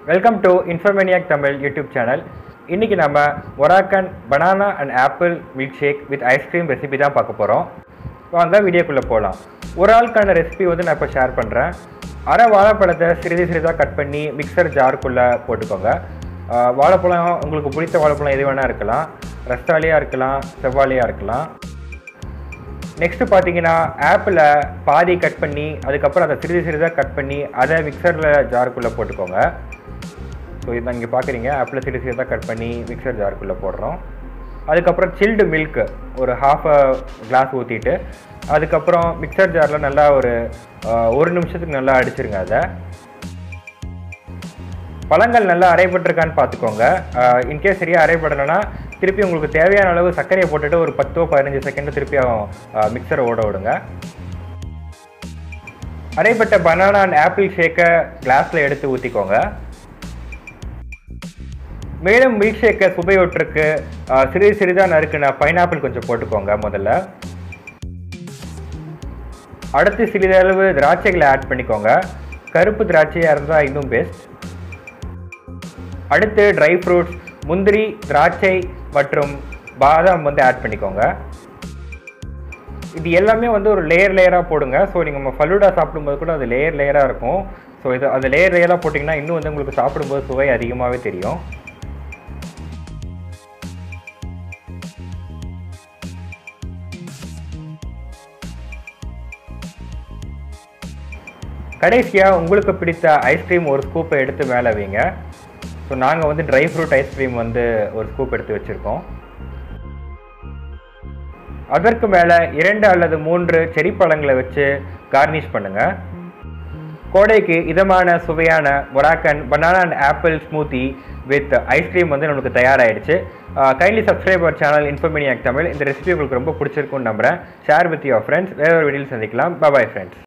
welcome to Informaniac Tamil YouTube channel இன்றைக்கி நம்ம Moroccan banana and apple milk shake with ice cream recipe தான் பார்க்க போகிறோம் வாங்க வீடியோக்குள்ளே போகலாம் ஒரு ஆளுக்கான ரெசிபி வந்து நான் இப்போ ஷேர் பண்ணுறேன் அரை வாழைப்பழத்தை சிறிது சிறிதாக கட் பண்ணி மிக்சர் ஜாருக்குள்ளே போட்டுக்கோங்க ஆஹ் வாழைப்பழம் உங்களுக்கு பிடித்த வாழைப்பழம் எது வேணால் இருக்கலாம் ரஸ்தாலியாக இருக்கலாம் செவ்வாழையாக இருக்கலாம் நெக்ஸ்ட் பார்த்தீங்கன்னா ஆப்பிளை பாதி கட் பண்ணி அதுக்கப்புறம் அதை சிறிது சிறிதாக கட் பண்ணி அதை மிக்சரில் ஜாருக்குள்ளே போட்டுக்கோங்க ஸோ இதை இங்கே பார்க்குறீங்க ஆப்பிளை சிறிது சிறிதாக கட் பண்ணி மிக்சர் ஜாருக்குள்ளே போடுறோம் அதுக்கப்புறம் சில்டு மில்க் ஒரு ஹாஃப் கிளாஸ் ஊற்றிட்டு அதுக்கப்புறம் மிக்சர் ஜாரில் நல்லா ஒரு ஆஹ், ஒரு நிமிஷத்துக்கு நல்லா அடிச்சிருங்க அதை பழங்கள் நல்லா அரைப்பட்டிருக்கான்னு பார்த்துக்கோங்க இன்கேஸ் சரியாக அரைப்படலைன்னா திருப்பி உங்களுக்கு தேவையான அளவு சர்க்கரையை போட்டுட்டு ஒரு பத்தோ பதினஞ்சு செகண்ட் திருப்பியும் மிக்சரை ஓட விடுங்க அரைப்பட்ட பனானா அண்ட் ஆப்பிள் ஷேக்கை கிளாஸில் எடுத்து ஊற்றிக்கோங்க மேலும் மில்க் ஷேக்கை சுவையொற்றுக்கு ஆஹ், சிறிது சிறிதாக நறுக்குன பைனாப்பிள் கொஞ்சம் போட்டுக்கோங்க முதல்ல அடுத்து சிறிதளவு திராட்சைகளை ஆட் பண்ணிக்கோங்க கருப்பு திராட்சையாக இருந்தால் இன்னும் பெஸ்ட் அடுத்து ட்ரை ஃப்ரூட்ஸ் முந்திரி திராட்சை மற்றும் பாதாம் வந்து ஆட் பண்ணிக்கோங்க இது எல்லாமே வந்து ஒரு லேயர் லேயராக போடுங்க ஸோ நீங்கள் நம்ம ஃபலூடா சாப்பிடும்போது கூட அது லேயர் லேயராக இருக்கும் ஸோ இது அது லேயர் லேயராக போட்டிங்கன்னா இன்னும் வந்து உங்களுக்கு சாப்பிடும்போது சுவை அதிகமாகவே தெரியும் கடைசியாக உங்களுக்கு பிடித்த ஐஸ்கிரீம் ஒரு ஸ்கூப்பை எடுத்து மேலே வைங்க ஸோ நாங்கள் வந்து ட்ரை ஃப்ரூட் ஐஸ்கிரீம் வந்து ஒரு ஸ்கூப் எடுத்து வச்சுருக்கோம் அதற்கு மேலே இரண்டு அல்லது மூன்று செரி பழங்களை வச்சு கார்னிஷ் பண்ணுங்கள் கோடைக்கு இதமான சுவையான Moroccan banana and apple smoothie with ice cream வந்து நமக்கு தயாராகிடுச்சு kindly subscribe our channel Informaniac Tamil இந்த ரெசிபி உங்களுக்கு ரொம்ப பிடிச்சிருக்கும்னு நம்புகிறேன் ஷேர் வித் யுவர் ஃப்ரெண்ட்ஸ் வேற ஒரு வீடியோவில் சந்திக்கலாம் பாய் ஃப்ரெண்ட்ஸ்